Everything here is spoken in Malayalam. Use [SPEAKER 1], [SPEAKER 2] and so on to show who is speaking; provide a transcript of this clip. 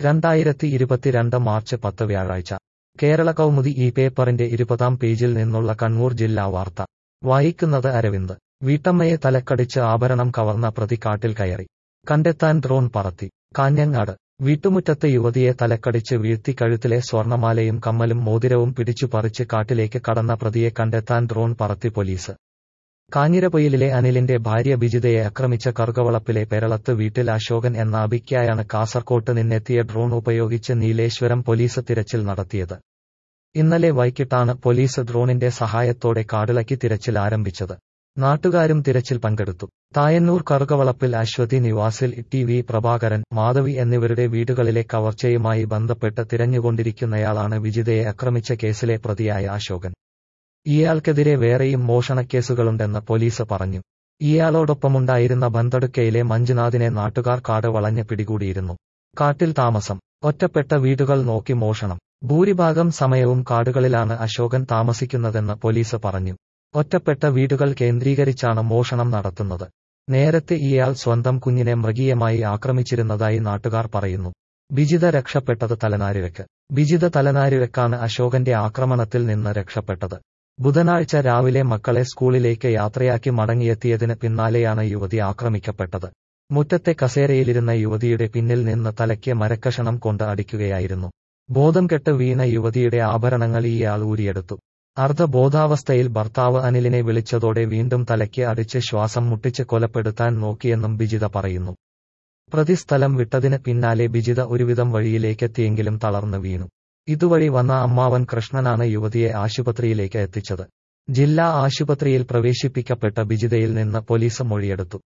[SPEAKER 1] രണ്ടായിരത്തി ഇരുപത്തിരണ്ട് മാർച്ച് പത്ത് വ്യാഴാഴ്ച കേരള കൗമുദി ഈ പേപ്പറിന്റെ ഇരുപതാം പേജിൽ നിന്നുള്ള കണ്ണൂർ ജില്ലാ വാർത്ത വായിക്കുന്നത് അരവിന്ദ് വീട്ടമ്മയെ തലക്കടിച്ച് ആഭരണം കവർന്ന പ്രതി കാട്ടിൽ കയറി കണ്ടെത്താൻ ഡ്രോൺ പറത്തി കാഞ്ഞങ്ങാട് വീട്ടുമുറ്റത്ത് യുവതിയെ തലക്കടിച്ച് വീഴ്ത്തി കഴുത്തിലെ സ്വർണമാലയും കമ്മലും മോതിരവും പിടിച്ചു പറിച്ച് കാട്ടിലേക്ക് കടന്ന പ്രതിയെ കണ്ടെത്താൻ ഡ്രോൺ പറത്തി പോലീസ് കാഞ്ഞിരപൊയിലിലെ അനിലിന്റെ ഭാര്യ ബിജിതയെ ആക്രമിച്ച കറുകവളപ്പിലെ പെരളത്ത് വീട്ടിൽ അശോകൻ എന്ന അബിക്കായാണ് കാസർകോട്ട് നിന്നെത്തിയ ഡ്രോൺ ഉപയോഗിച്ച് നീലേശ്വരം പോലീസ് തിരച്ചിൽ നടത്തിയത് ഇന്നലെ വൈകിട്ടാണ് പോലീസ് ഡ്രോണിന്റെ സഹായത്തോടെ കാടിളക്കി തിരച്ചിൽ ആരംഭിച്ചത് നാട്ടുകാരും തിരച്ചിൽ പങ്കെടുത്തു തായന്നൂർ കറുകവളപ്പിൽ അശ്വതി നിവാസിൽ ടി വി പ്രഭാകരൻ മാധവി എന്നിവരുടെ വീടുകളിലെ കവർച്ചയുമായി ബന്ധപ്പെട്ട് തിരഞ്ഞുകൊണ്ടിരിക്കുന്നയാളാണ് വിജിതയെ ആക്രമിച്ച കേസിലെ പ്രതിയായ അശോകൻ ഇയാൾക്കെതിരെ വേറെയും മോഷണക്കേസുകളുണ്ടെന്ന് പോലീസ് പറഞ്ഞു ഇയാളോടൊപ്പമുണ്ടായിരുന്ന ബന്തടുക്കയിലെ മഞ്ജുനാഥിനെ നാട്ടുകാർ കാട് വളഞ്ഞ് പിടികൂടിയിരുന്നു കാട്ടിൽ താമസം ഒറ്റപ്പെട്ട വീടുകൾ നോക്കി മോഷണം ഭൂരിഭാഗം സമയവും കാടുകളിലാണ് അശോകൻ താമസിക്കുന്നതെന്ന് പോലീസ് പറഞ്ഞു ഒറ്റപ്പെട്ട വീടുകൾ കേന്ദ്രീകരിച്ചാണ് മോഷണം നടത്തുന്നത് നേരത്തെ ഇയാൾ സ്വന്തം കുഞ്ഞിനെ മൃഗീയമായി ആക്രമിച്ചിരുന്നതായി നാട്ടുകാർ പറയുന്നു ബിജിത രക്ഷപ്പെട്ടത് തലനാരിഴക്ക് ബിജിത തലനാരിഴക്കാണ് അശോകന്റെ ആക്രമണത്തിൽ നിന്ന് രക്ഷപ്പെട്ടത് ബുധനാഴ്ച രാവിലെ മക്കളെ സ്കൂളിലേക്ക് യാത്രയാക്കി മടങ്ങിയെത്തിയതിന് പിന്നാലെയാണ് യുവതി ആക്രമിക്കപ്പെട്ടത് മുറ്റത്തെ കസേരയിലിരുന്ന യുവതിയുടെ പിന്നിൽ നിന്ന് തലയ്ക്ക് മരക്കഷണം കൊണ്ട് അടിക്കുകയായിരുന്നു ബോധം കെട്ട് വീണ യുവതിയുടെ ആഭരണങ്ങൾ ഇയാൾ ഊരിയെടുത്തു അർദ്ധബോധാവസ്ഥയിൽ ഭർത്താവ് അനിലിനെ വിളിച്ചതോടെ വീണ്ടും തലയ്ക്ക് അടിച്ച് ശ്വാസം മുട്ടിച്ച് കൊലപ്പെടുത്താൻ നോക്കിയെന്നും ബിജിത പറയുന്നു പ്രതി സ്ഥലം വിട്ടതിന് പിന്നാലെ ബിജിത ഒരുവിധം വഴിയിലേക്കെത്തിയെങ്കിലും തളർന്നു വീണു ഇതുവഴി വന്ന അമ്മാവൻ കൃഷ്ണനാണ് യുവതിയെ ആശുപത്രിയിലേക്ക് എത്തിച്ചത് ജില്ലാ ആശുപത്രിയിൽ പ്രവേശിപ്പിക്കപ്പെട്ട ബിജിതയിൽ നിന്ന് പോലീസ് മൊഴിയെടുത്തു